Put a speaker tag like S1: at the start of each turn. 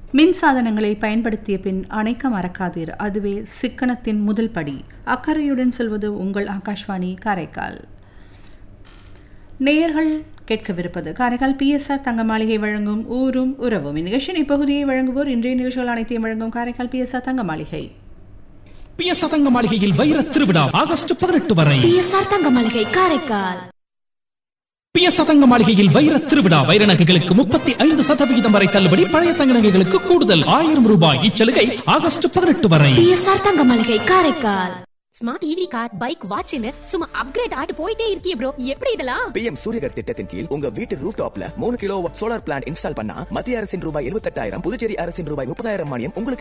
S1: மின் சாதனங்களை பயன்படுத்திய பின் அணைக்க மறக்காதீர் அதுவே சிக்கனத்தின் முதல் படி அக்கறையுடன் செல்வது உங்கள் ஆகாஷ்வாணி காரைக்கால் நேயர்கள் கேட்கவிருப்பது காரைக்கால் பிஎஸ்ஆர் தங்க மாளிகை வழங்கும் ஊரும் உறவும் இந்நிகழ்ச்சியின் இப்பகுதியை வழங்குவோர் இன்றைய நிகழ்ச்சிகள் அனைத்தையும் வழங்கும் காரைக்கால் பிஎஸ்ஆர் தங்க மாளிகை
S2: பிஎஸ் தங்க மாளிகையில் வைர திருவிழா ஆகஸ்ட் பதினெட்டு வரை
S3: பிஎஸ்ஆர் தங்க மளிகை காரைக்கால்
S2: பிஎஸ் தங்க மாளிகையில் வைர திருவிழா வைர நகைகளுக்கு முப்பத்தி ஐந்து சதவிகிதம் வரை தள்ளுபடி பழைய தங்க நகைகளுக்கு கூடுதல் ஆயிரம் ரூபாய் இச்சலுகை ஆகஸ்ட் பதினெட்டு வரை
S3: பிஎஸ்ஆர் தங்க மளிகை Karaikal
S4: smart EV car bike வாட்ச்னு சும்மா அப்கிரேட் ஆட்டு போயிட்டே இருக்கியே ப்ரோ எப்படி இதெல்லாம்
S5: பிஎம் சூரியகர் திட்டத்தின் கீழ் உங்க வீட்டு ரூஃப் டாப்ல மூணு கிலோ சோலார் பிளான் இன்ஸ்டால் பண்ணா மத்திய அரசின் ரூபாய் எழுபத்தெட்டாயிரம் புதுச்சேரி அரசின் ரூபாய் முப்பதாயிரம் மானியம் உங்களுக்கு